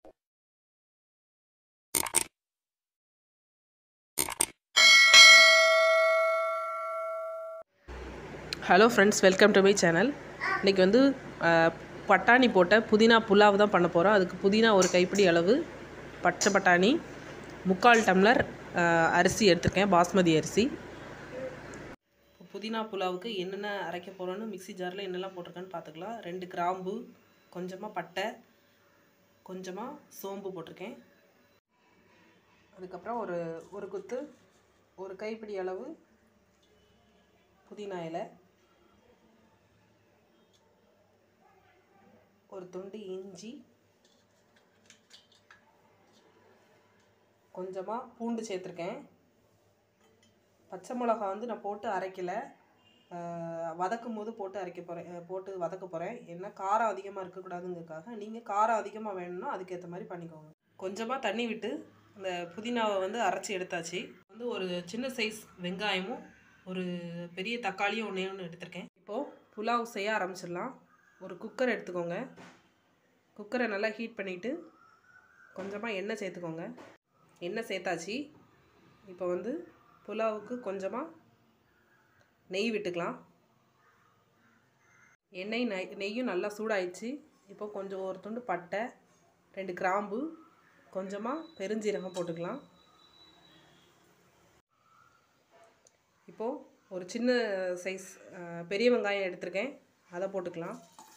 hello friends welcome to my channel இன்றைக்கி வந்து அஹ், பட்டாணி போட்ட புதினா புலாவ் தான் பண்ண போகிறோம் அதுக்கு புதினா ஒரு கைப்பிடி அளவு பச்சை பட்டாணி முக்கால் டம்ளர் அஹ், அரிசி எடுத்திருக்கேன் பாஸ்மதி அரிசி புதினா புலாவுக்கு என்னென்ன அரைக்க போகிறோன்னு மிக்ஸி ஜாரில் என்னெல்லாம் போட்டிருக்கேன்னு பார்த்துக்கலாம் ரெண்டு கிராம்பு கொஞ்சமாக பட்டை கொஞ்சமாக சோம்பு போட்டிருக்கேன் அதுக்கப்புறம் ஒரு ஒரு குத்து ஒரு கைப்பிடி அளவு புதினா இலை ஒரு துண்டு இஞ்சி கொஞ்சமாக பூண்டு சேர்த்துருக்கேன் பச்சை மிளகா வந்து நான் போட்டு அரைக்கலை வதக்கும் போது போட்டு அரைக்க போகிறேன் போட்டு வதக்க போகிறேன் ஏன்னா காரம் அதிகமாக இருக்கக்கூடாதுங்கிறதுக்காக நீங்கள் காரம் அதிகமாக வேணும்னா அதுக்கேற்ற மாதிரி பண்ணிக்கோங்க கொஞ்சமாக தண்ணி விட்டு அந்த புதினாவை வந்து அரைச்சி எடுத்தாச்சு வந்து ஒரு சின்ன சைஸ் வெங்காயமும் ஒரு பெரிய தக்காளியும் ஒன்றே ஒன்று எடுத்திருக்கேன் இப்போது புலாவ் செய்ய ஆரம்பிச்சிடலாம் ஒரு குக்கர் எடுத்துக்கோங்க குக்கரை நல்லா ஹீட் பண்ணிவிட்டு கொஞ்சமாக எண்ணெய் சேர்த்துக்கோங்க எண்ணெய் சேர்த்தாச்சு இப்போ வந்து புலாவுக்கு கொஞ்சமாக நெய் விட்டுக்கலாம் எண்ணெய் நெய் நெய்யும் நல்லா சூடாயிடுச்சு இப்போ கொஞ்சம் ஒரு துண்டு பட்டை ரெண்டு கிராம்பு கொஞ்சமாக பெருஞ்சீரகம் போட்டுக்கலாம் இப்போது ஒரு சின்ன சைஸ் அஹ், பெரிய வெங்காயம் எடுத்திருக்கேன் அதை போட்டுக்கலாம்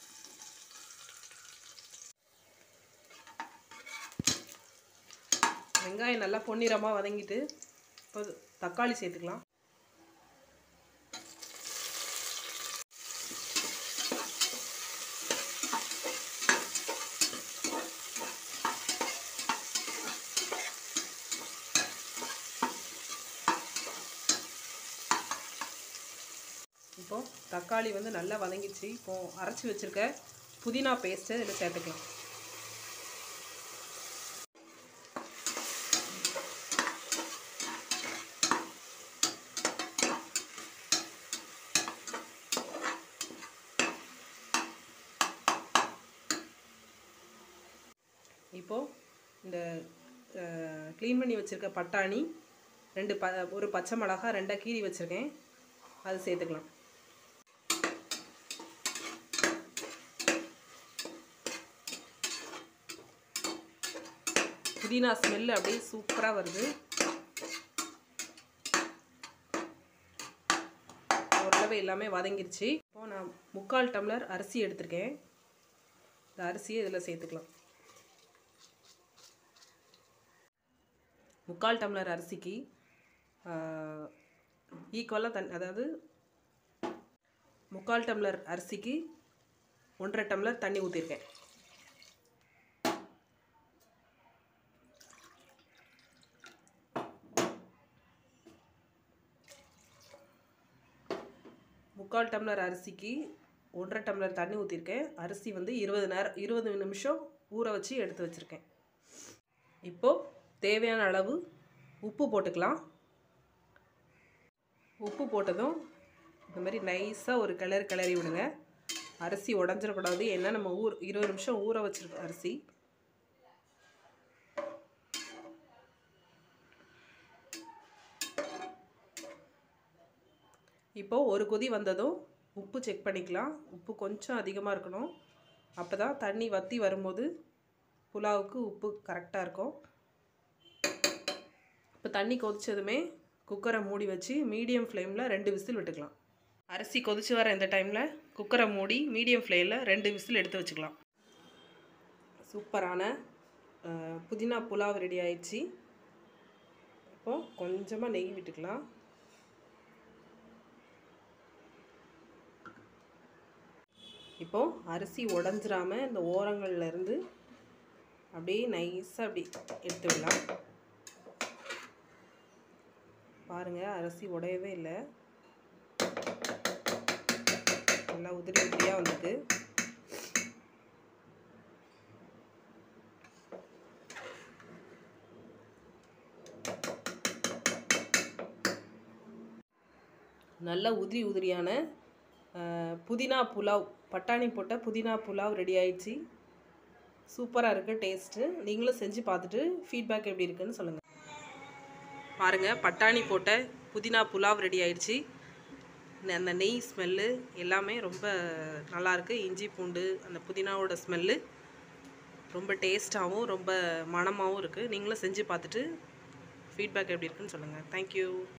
வெங்காயம் நல்லா பொன்னிறமாக வதங்கிட்டு இப்போ தக்காளி சேர்த்துக்கலாம் இப்போ தக்காளி வந்து நல்லா வதங்கிடுச்சு இப்போ அரைச்சி வச்சிருக்க புதினா பேஸ்ட்டு இதில் சேர்த்துக்கலாம் இப்போது இந்த க்ளீன் பண்ணி வச்சுருக்க பட்டாணி ரெண்டு ப ஒரு பச்சை மிளகா ரெண்டாக கீறி வச்சுருக்கேன் அது சேர்த்துக்கலாம் புதினா ஸ்மெல் அப்படியே சூப்பராக வருது ஓரளவு எல்லாமே வதங்கிருச்சு இப்போ நான் முக்கால் டம்ளர் அரிசி எடுத்திருக்கேன் இந்த அரிசியை இதில் சேர்த்துக்கலாம் முக்கால் டம்ளர் அரிசிக்கு ஈக்குவலாக தன் அதாவது முக்கால் டம்ளர் அரிசிக்கு ஒன்றரை டம்ளர் தண்ணி ஊற்றிருக்கேன் முக்கால் டம்ளர் அரிசிக்கு ஒன்றரை டம்ளர் தண்ணி ஊற்றிருக்கேன் அரிசி வந்து இருபது நேரம் இருபது நிமிஷம் ஊற வச்சு எடுத்து வச்சுருக்கேன் இப்போது தேவையான அளவு உப்பு போட்டுக்கலாம் உப்பு போட்டதும் இந்த மாதிரி நைஸாக ஒரு கிளறு கிளறி விடுங்க அரிசி உடஞ்சிடக்கூடாது ஏன்னா நம்ம ஊர் இருபது நிமிஷம் ஊற வச்சிருக்க அரிசி இப்போது ஒரு கொதி வந்ததும் உப்பு செக் பண்ணிக்கலாம் உப்பு கொஞ்சம் அதிகமாக இருக்கணும் அப்போ தான் தண்ணி வற்றி வரும்போது புலாவுக்கு உப்பு கரெக்டாக இருக்கும் இப்போ தண்ணி கொதிச்சதுமே குக்கரை மூடி வச்சு மீடியம் ஃப்ளேமில் ரெண்டு விசில் விட்டுக்கலாம் அரிசி கொதிச்சு வர இந்த டைமில் குக்கரை மூடி மீடியம் ஃப்ளேமில் ரெண்டு விசில் எடுத்து வச்சுக்கலாம் சூப்பரான அஹ், புதினா புலாவ் ரெடி ஆயிடுச்சு இப்போது கொஞ்சமாக நெய் விட்டுக்கலாம் இப்போது அரிசி உடஞ்சிராம இந்த ஓரங்கள்ல இருந்து அப்படியே நைஸாக அப்படி எடுத்து விடலாம் பாருங்கள் அரிசி உடையவே இல்லை நல்லா உதிரி உதிரியாக வந்திருக்கு நல்ல உதிரி உதிரியான அஹ், புதினா புலாவ் பட்டாணி போட்ட புதினா புலாவ் ரெடி ஆயிடுச்சு சூப்பராக இருக்குது டேஸ்ட்டு நீங்களும் செஞ்சு பார்த்துட்டு ஃபீட்பேக் எப்படி இருக்குன்னு சொல்லுங்கள் பாருங்கள் பட்டாணி போட்ட புதினா புலாவ் ரெடி ஆயிடுச்சு நெ- அந்த நெய் ஸ்மெல்லு எல்லாமே ரொம்ப நல்லாயிருக்கு இஞ்சி பூண்டு அந்த புதினாவோட ஸ்மெல்லு ரொம்ப டேஸ்ட்டாகவும் ரொம்ப மணமாகவும் இருக்குது நீங்களும் செஞ்சு பார்த்துட்டு ஃபீட்பேக் எப்படி இருக்குன்னு சொல்லுங்கள் தேங்க்யூ